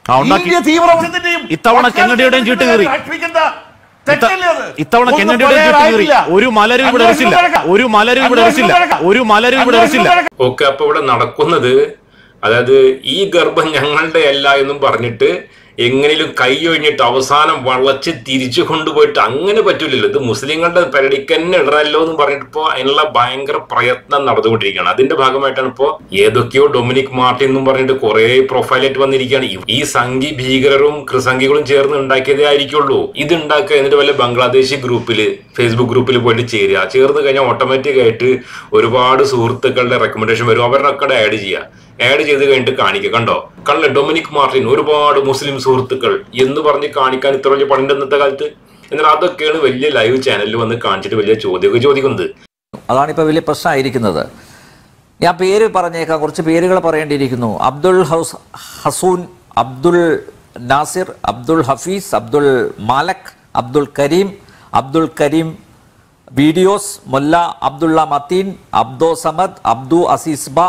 ആ, ഉണ്ടാക്കി. ഇന്ത്യ തീവ്രവാദത്തിന്റെയും ഇത്തവണ കെന്നഡിയുടെയും ചീട്ട് കീറി. രാഷ്ട്രീയത്തിന്റെ തെറ്റല്ലേ അത്? ഇത്തവണ ഒന്നും കെന്നഡിയുടെ ചീട്ട് കീറി പറയാറായില്ല. ഒരു മലരും ഇവിടെ അന്വേഷണം ഉറച്ചില്ല നടക്കാം. ഒരു മലരും ഇവിടെ ഉറച്ചില്ല അന്വേഷണം നടക്കാം. ഒരു മലരും ഇവിടെ ഉറച്ചില്ല അന്വേഷണം നടക്കാം. ഓക്കെ അപ്പൊ ഇവിടെ നടക്കുന്നത് അതായത് ഈ ഗർഭം ഞങ്ങളുടെ അല്ല എന്നും പറഞ്ഞിട്ട് എങ്ങനെയും കൈ ഒഴിഞ്ഞിട്ട് അവസാനം വളച്ച് തിരിച്ചു കൊണ്ടുപോയിട്ട് അങ്ങനെ പറ്റൂലല്ലോ ഇത് മുസ്ലിങ്ങളുടെ പെരടിക്കന്നെ ഇടണല്ലോ എന്ന് പറഞ്ഞിട്ട് ഇപ്പോ അതിനുള്ള ഭയങ്കര പ്രയത്നം നടന്നുകൊണ്ടിരിക്കുകയാണ് അതിന്റെ ഭാഗമായിട്ടാണ് ഇപ്പോ ഏതൊക്കെയോ ഡൊമിനിക് മാർട്ടിൻ എന്നും പറഞ്ഞിട്ട് കുറെ പ്രൊഫൈലായിട്ട് വന്നിരിക്കുകയാണ് ഈ- ഈ സംഘി ഭീകരരും ക്രിസംഖികളും ചേർന്ന് ഉണ്ടാക്കിയതേ ആയിരിക്കുള്ളൂ ഇത് ഉണ്ടാക്കുക എന്നിട്ട് വല്ല ബംഗ്ലാദേശി ഗ്രൂപ്പിൽ ഫേസ്ബുക്ക് ഗ്രൂപ്പിൽ പോയിട്ട് ചേരുക ചേർന്ന് കഴിഞ്ഞാൽ ഓട്ടോമാറ്റിക് ആയിട്ട് ഒരുപാട് സുഹൃത്തുക്കളുടെ റെക്കമെൻഡേഷൻ വരും അവരുടെ ആഡ് ചെയ്യുക ആഡ് ചെയ്ത് കഴിഞ്ഞിട്ട് കാണിക്കുക കണ്ടോ കണ്ട ഡൊമിനിക് മാർട്ടിൻ ഒരുപാട് മുസ്ലിം സുഹൃത്തുക്കൾ എന്ന് പറഞ്ഞ് കാണിക്കാൻ ഇത്ര വലിയ പണിന്റെ ഇന്നത്തെ കാലത്ത് എന്നാൽ അതൊക്കെയാണ് വലിയ ലൈവ് ചാനലിൽ വന്ന് കാണിച്ചിട്ട് വലിയ ചോദ്യമൊക്കെ ചോദിക്കുന്നത് അതാണ് ഇപ്പോൾ വലിയ പ്രശ്നമായിരിക്കുന്നത് ഞാൻ പേര് പറഞ്ഞേക്കാം കുറച്ച് പേരുകൾ പറയേണ്ടിയിരിക്കുന്നു അബ്ദുൾ ഹൗസ് ഹസൂൻ അബ്ദുൾ നാസിർ അബ്ദുൾ ഹഫീസ് അബ്ദുൾ മാലക് അബ്ദുൾ കരീം അബ്ദുൾ കരീം വീഡിയോസ് മുല്ല അബ്ദുള്ള മത്തീൻ അബ്ദോ സമദ് അബ്ദു അസീസ്ബ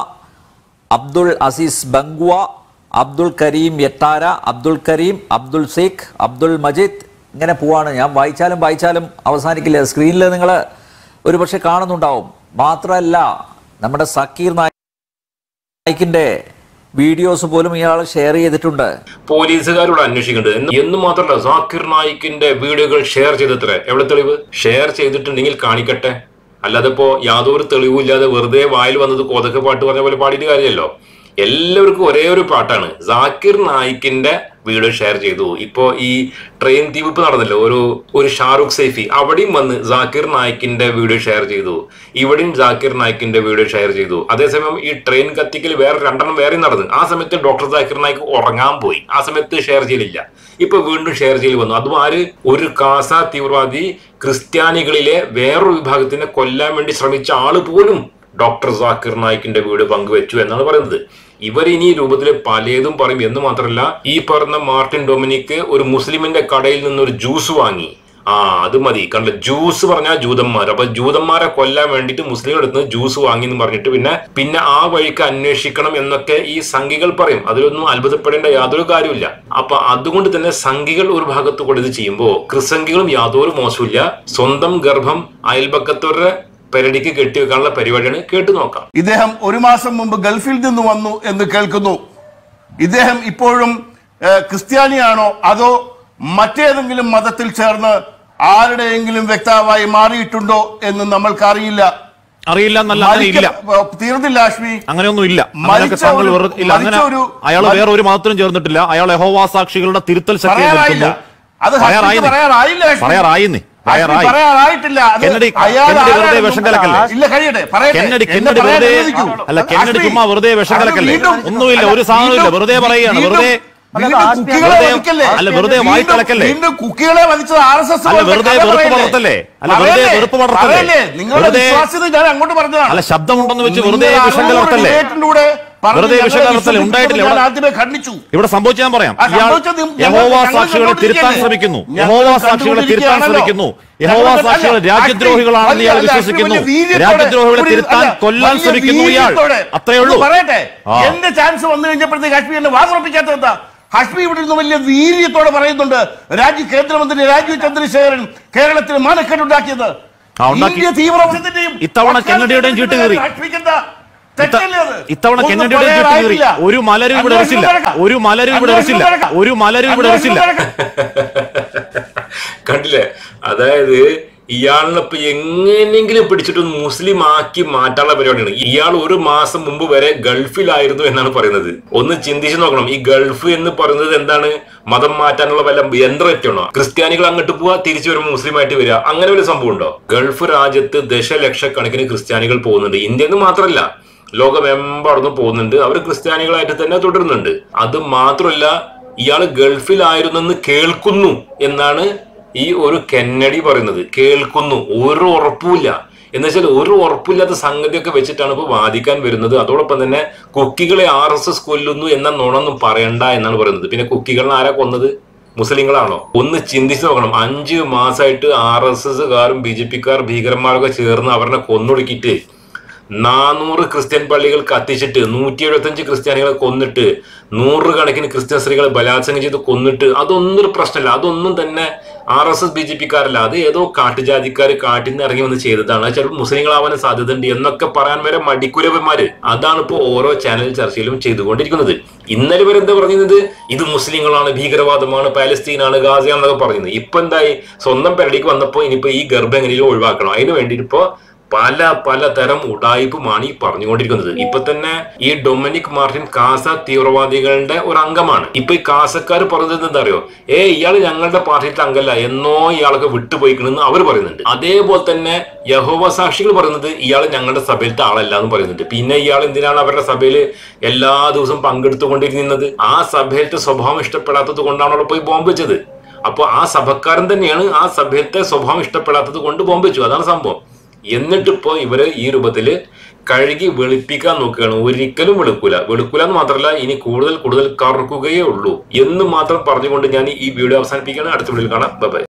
അബ്ദുൾ അസീസ് ബംഗ്വ അബ്ദുൾ കരീം യത്താര അബ്ദുൾ കരീം അബ്ദുൾ ഷെയ്ഖ് അബ്ദുൾ മജീദ് ഇങ്ങനെ പോവാണ് ഞാൻ വായിച്ചാലും വായിച്ചാലും അവസാനിക്കില്ല സ്ക്രീനിൽ നിങ്ങൾ ഒരുപക്ഷെ കാണുന്നുണ്ടാവും മാത്രമല്ല നമ്മുടെ സക്കീർ നായിക്കിന്റെ വീഡിയോസ് പോലും ഇയാൾ ഷെയർ ചെയ്തിട്ടുണ്ട് പോലീസുകാരോട് അന്വേഷിക്കേണ്ടത് എന്ന് എന്ന് മാത്രമല്ല സാക്കിർ നായിക്കിന്റെ വീഡിയോകൾ ഷെയർ ചെയ്തത്രേ എവിടെ തെളിവ് ഷെയർ ചെയ്തിട്ടുണ്ടെങ്കിൽ കാണിക്കട്ടെ അല്ലാതെ ഇപ്പോ യാതൊരു തെളിവും ഇല്ലാതെ വെറുതെ വായിൽ വന്നത് കോതക്ക പാട്ട് പറഞ്ഞ പോലെ പാടിയിട്ട് കാര്യമല്ലോ എല്ലാവർക്കും ഒരേ ഒരു പാട്ടാണ് സാക്കിർ നായിക്കിന്റെ വീഡിയോ ഷെയർ ചെയ്തു ഇപ്പോ ഈ ട്രെയിൻ തീവിപ്പ് നടന്നല്ലോ ഒരു ഒരു ഷാറുഖ് സൈഫി അവിടെയും വന്ന് സാക്കിർ നായിക്കിന്റെ വീഡിയോ ഷെയർ ചെയ്തു ഇവിടെയും സാക്കിർ നായിക്കിന്റെ വീഡിയോ ഷെയർ ചെയ്തു അതേസമയം ഈ ട്രെയിൻ കത്തിക്കൽ വേറെ രണ്ടെണ്ണം വേറെ നടന്നു ആ സമയത്ത് ഡോക്ടർ സാക്കിർ നായിക്ക് ഉറങ്ങാൻ പോയി ആ സമയത്ത് ഷെയർ ചെയ്യലില്ല ഇപ്പൊ വീണ്ടും ഷെയർ ചെയ്യൽ വന്നു അതും ആര് ഒരു കാസ തീവ്രവാദി ക്രിസ്ത്യാനികളിലെ വേറൊരു വിഭാഗത്തിനെ കൊല്ലാൻ വേണ്ടി ശ്രമിച്ച ആള് പോലും ഡോക്ടർ സാക്കിർ നായിക്കിന്റെ വീട് പങ്കുവെച്ചു എന്നാണ് പറയുന്നത് ഇവർ ഇനി ഈ രൂപത്തിൽ പലതും പറയും എന്ന് മാത്രമല്ല ഈ പറഞ്ഞ മാർട്ടിൻ ഡൊമിനിക്ക് ഒരു മുസ്ലിമിന്റെ കടയിൽ നിന്ന് ഒരു ജ്യൂസ് വാങ്ങി ആ അത് മതി കണ്ട ജ്യൂസ് പറഞ്ഞാൽ ജൂതന്മാർ അപ്പൊ ജൂതന്മാരെ കൊല്ലാൻ വേണ്ടിയിട്ട് മുസ്ലിം അടുത്ത് ജ്യൂസ് വാങ്ങി എന്ന് പറഞ്ഞിട്ട് പിന്നെ പിന്നെ ആ വഴിക്ക് അന്വേഷിക്കണം എന്നൊക്കെ ഈ സംഘികൾ പറയും അതിലൊന്നും അത്ഭുതപ്പെടേണ്ട യാതൊരു കാര്യമില്ല അപ്പൊ അതുകൊണ്ട് തന്നെ സംഘികൾ ഒരു ഭാഗത്ത് കൂടെ ഇത് ചെയ്യുമ്പോൾ ക്രിസംഘികളും യാതൊരു മോശമില്ല സ്വന്തം ഗർഭം അയൽപക്കത്തവരുടെ പെരടിക്ക് കെട്ടിവെക്കാനുള്ള പരിപാടിയാണ് കേട്ടു നോക്കാം ഇദ്ദേഹം ഒരു മാസം മുമ്പ് ഗൾഫിൽ നിന്ന് വന്നു എന്ന് കേൾക്കുന്നു ഇദ്ദേഹം ഇപ്പോഴും ഏഹ്, ക്രിസ്ത്യാനിയാണോ അതോ മറ്റേതെങ്കിലും മതത്തിൽ ചേർന്ന് ആരുടെയെങ്കിലും വ്യക്താവായി മാറിയിട്ടുണ്ടോ എന്ന് നമ്മൾക്കറിയില്ല അറിയില്ല എന്നല്ല അങ്ങനെ മരിക്ക- ഇല്ല ഏഹ്, തീർന്നില്ല അശ്മി അങ്ങനെയൊന്നും ഇല്ല അങ്ങനെയൊക്കെ മരിച്ച സംഘങ്ങൾ ഒരു- വെറുതെ ഇല്ല അങ്ങനെ മരിച്ച ഒരു- അയാൾ മരി- വേറെ ഒരു മതത്തിലും ചേർന്നിട്ടില്ല അയാൾ യഹോവാ സാക്ഷികളുടെ തിരുത്തൽ ശക്തി പറയാറായില്ല അത് ഹസ്ബിക്ക് പറയാറായിന്ന്. പറയാറായില്ല ഹസ്ബി. പറയാറായിന്ന്. ഹസ്ബി പറയാറായി. പറയാറായിട്ടില്ല അത് കെന്നഡി- അയാൾ കെന്നഡി വെറുതെ ആരാണെന്നും വിഷം കലക്കല്ലേ? ഇല്ല കഴിയട്ടെ പറയട്ടെ കെന്നഡി എന്നെ കെന്നഡി പറയാൻ വെറുതെ അനുവദിക്കൂ. അല്ല കെന്നഡി ഹസ്ബി, ചുമ്മാ വെറുതെ വിഷം അത് കലക്കല്ലേ വീണ്ടും- ഒന്നുമില്ല ഒരു സാധനമില്ല വീണ്ടും- വെറുതെ പറയുകയാണ് വീണ്ടും- വെറുതെ വീണ്ടും കുക്കികളെ വെറുതെ- വധിക്കല്ലേ? അല്ല, വെറുതെ വീണ്ടും- വായി കലക്കല്ലേ? വീണ്ടും കുക്കികളെ വധിച്ചത് ആർ എസ് എസ് അല്ല, വെറുതെ വെറുപ്പ് വളർത്തല്ലേ? അല്ല, വെറുതെ വെറുപ്പ് വളർത്തല്ലേ? നിങ്ങളുടെ വെറുതെ- വിശ്വാസ്യത ഞാൻ അങ്ങോട്ട് പറഞ്ഞതാണ് അല്ല ശബ്ദമുണ്ടെന്ന് വെച്ച് വെറുതെ നിങ്ങൾ വിഷം അറുന്നൂറ് കലർത്തല്ലേ ഡിബേറ്റിലൂടെ പറഞ്ഞ് വെറുതെ വിഷം ഞങ്ങളെ കലർത്തല്ലേ? ഉണ്ടായിട്ടില്ല. ഞാൻ ഇവിടെ- ആദ്യമേ ഖണ്ഡിച്ചു ഇവിടെ സംഭവിച്ച ഞാൻ പറയാം ആ, ഇയാൾ സംഭവിച്ചത് ഞങ്ങൾ- യഹോവാ ഞങ്ങൾ സാക്ഷികളെ തിരുത്താൻ കണ്ടുകൊണ്ടിരിക്കുകയല്ലേ? ശ്രമിക്കുന്നു ഞങ്ങൾ യഹോവാ സാക്ഷികളെ തിരുത്താൻ കണ്ടുകൊണ്ടിരിക്കുകയാണല്ലോ. ശ്രമിക്കുന്നു ഞങ്ങൾ യഹോവാ അല്ല, സാക്ഷികൾ അശ്വിൻ രാജ്യദ്രോഹികളാണെന്ന് ഇയാൾ വലിയ വിശ്വസിക്കുന്നു വീര്യത്തോടെ രാജ്യദ്രോഹികളെ ഒരു- തിരുത്താൻ അല്ല, കൊല്ലാൻ വലിയ ശ്രമിക്കുന്നു ഇയാൾ വീര്യത്തോടെ അത്രേ ഉള്ളൂ ഒന്ന് പറയട്ടെ ആ. എന്റെ ചാൻസ് വന്നു കഴിഞ്ഞപ്പോഴത്തേക്ക് ഹഷ്മി എന്നെ വാതുറപ്പിക്കാത്ത എന്താ ഹഷ്മി ഇവിടെ നിന്ന് വലിയ വീര്യത്തോടെ പറയുന്നുണ്ട് രാജ്യ കേന്ദ്രമന്ത്രി രാജീവ് ചന്ദ്രശേഖരൻ കേരളത്തിൽ മാനക്കേടുണ്ടാക്കിയത് ആ, ഉണ്ടാക്കി. ഇന്ത്യ തീവ്രവാദത്തിന്റെയും ഇത്തവണ കെന്നഡിയുടെയും ചീട്ട് കീറി. ഹഷ്മിക്കെന്താ തെറ്റല്ലേ അത്? ഇത്തവണ ഒന്നും കെന്നഡിയുടെ ചീട്ട് കീറി പറയാറായില്ല. ഒരു മലരും ഇവിടെ അന്വേഷണം ഉറച്ചില്ല നടക്കാം. ഒരു മലരും ഇവിടെ ഉറച്ചില്ല അന്വേഷണം നടക്കാം. ഒരു മലരും ഇവിടെ ഉറച്ചില്ല അന്വേഷണം നടക്കാം. കണ്ടില്ലേ അതായത് ഇയാളിനെ ഇപ്പൊ എങ്ങനെയെങ്കിലും പിടിച്ചിട്ട് ഒന്ന് മുസ്ലിം ആക്കി മാറ്റാനുള്ള പരിപാടിയാണ് ഇയാൾ ഒരു മാസം മുമ്പ് വരെ ഗൾഫിലായിരുന്നു എന്നാണ് പറയുന്നത് ഒന്ന് ചിന്തിച്ചു നോക്കണം ഈ ഗൾഫ് എന്ന് പറയുന്നത് എന്താണ് മതം മാറ്റാനുള്ള വല്ല യന്ത്രമാണോ ക്രിസ്ത്യാനികൾ അങ്ങോട്ട് പോവാ തിരിച്ചു വരുമ്പോൾ മുസ്ലിം ആയിട്ട് വരിക അങ്ങനെ ഒരു സംഭവം ഉണ്ടോ ഗൾഫ് രാജ്യത്ത് ദശലക്ഷക്കണക്കിന് ക്രിസ്ത്യാനികൾ പോകുന്നുണ്ട് ഇന്ത്യയിൽ നിന്ന് മാത്രമല്ല ലോകമെമ്പാടും പോകുന്നുണ്ട് അവർ ക്രിസ്ത്യാനികളായിട്ട് തന്നെ തുടരുന്നുണ്ട് അത് മാത്രമല്ല ഇയാൾ ഗൾഫിലായിരുന്നെന്ന് കേൾക്കുന്നു എന്നാണ് ഈ ഒരു കെന്നഡി പറയുന്നത് കേൾക്കുന്നു ഒരു ഉറപ്പുമില്ല എന്ന് വെച്ചാൽ ഒരു ഉറപ്പില്ലാത്ത സംഗതിയൊക്കെ വെച്ചിട്ടാണ് ഇപ്പൊ വാദിക്കാൻ വരുന്നത് അതോടൊപ്പം തന്നെ കുക്കികളെ ആർ എസ് എസ് കൊല്ലുന്നു എന്ന നുണൊന്നും പറയണ്ട എന്നാണ് പറയുന്നത് പിന്നെ കുക്കികളെ ആരാ കൊന്നത് മുസ്ലിങ്ങളാണോ ഒന്ന് ചിന്തിച്ചു നോക്കണം അഞ്ച് മാസമായിട്ട് ആർ എസ് എസ്സുകാരും ബി ജെ പിക്കാർ ഭീകരന്മാരൊക്കെ ചേർന്ന് അവരെ കൊന്നൊടുക്കിയിട്ട് നാനൂറ് ക്രിസ്ത്യൻ പള്ളികൾ കത്തിച്ചിട്ട് നൂറ്റി എഴുപത്തഞ്ച് ക്രിസ്ത്യാനികളെ കൊന്നിട്ട് നൂറുകണക്കിന് ക്രിസ്ത്യൻ സ്ത്രീകളെ ബലാത്സംഗം ചെയ്ത് കൊന്നിട്ട് അതൊന്നും ഒരു പ്രശ്നമല്ല അതൊന്നും തന്നെ R S S B J പിക്കാരല്ല അത് ഏതോ കാട്ടുജാതിക്കാർ കാട്ടിൽ നിന്ന് ഇറങ്ങി വന്ന് ചെയ്തതാണ് അത് ചിലപ്പോൾ മുസ്ലിങ്ങളാവാൻ സാധ്യതയുണ്ട് എന്നൊക്കെ പറയാൻ വരെ മടിക്കുരവന്മാര് അതാണ് ഇപ്പോൾ ഓരോ ചാനൽ ചർച്ചയിലും ചെയ്തുകൊണ്ടിരിക്കുന്നത് ഇന്നലെ വരെ എന്താ പറയുന്നത് ഇത് മുസ്ലിങ്ങളാണ് ഭീകരവാദമാണ് പാലസ്തീനാണ് ഗാസിയാന്നൊക്കെ പറയുന്നത് ഇപ്പൊ എന്തായി സ്വന്തം പെരടിക്ക് വന്നപ്പോൾ ഇനിയിപ്പോ ഈ ഗർഭം എങ്ങനെയും ഒഴിവാക്കണം അതിന് വേണ്ടിയിട്ട് ഇപ്പോ പല പല തരം ഉടായ്പുമാണ് ഈ പറഞ്ഞുകൊണ്ടിരിക്കുന്നത് ഇപ്പൊ തന്നെ ഈ ഡൊമിനിക് മാർട്ടിൻ കാസ തീവ്രവാദികളുടെ ഒരു അംഗമാണ് ഇപ്പൊ ഈ കാസക്കാർ പറയുന്നത് എന്താ അറിയോ ഏ ഇയാൾ ഞങ്ങളുടെ പാർട്ടിയിലെ അംഗമല്ല എന്നോ ഇയാളൊക്കെ വിട്ടുപോയിക്കണെന്ന് അവർ പറയുന്നുണ്ട് അതേപോലെ തന്നെ യഹോവ സാക്ഷികൾ പറയുന്നത് ഇയാൾ ഞങ്ങളുടെ സഭയിലത്തെ ആളല്ല എന്ന് പറയുന്നുണ്ട് പിന്നെ ഇയാൾ എന്തിനാണ് അവരുടെ സഭയിൽ എല്ലാ ദിവസവും പങ്കെടുത്തുകൊണ്ടിരുന്നത് ആ സഭയിലത്തെ സ്വഭാവം ഇഷ്ടപ്പെടാത്തത് കൊണ്ടാണ് അവിടെ പോയി ബോംബ് വെച്ചത് അപ്പോൾ ആ സഭക്കാരൻ തന്നെയാണ് ആ സഭയത്തെ സ്വഭാവം ഇഷ്ടപ്പെടാത്തത് കൊണ്ട് ബോംബ് വെച്ചു അതാണ് സംഭവം എന്നിട്ടിപ്പോ ഇവര് ഈ രൂപത്തില് കഴുകി വെളുപ്പിക്കാൻ നോക്കുകയാണ് ഒരിക്കലും വെളുക്കൂല വെളുക്കൂല എന്ന് മാത്രമല്ല ഇനി കൂടുതൽ കൂടുതൽ കറക്കുകയേ ഉള്ളൂ എന്ന് മാത്രം പറഞ്ഞുകൊണ്ട് ഞാൻ ഈ വീഡിയോ അവസാനിപ്പിക്കുകയാണ് അടുത്ത വീഡിയോയിൽ കാണാം ബൈ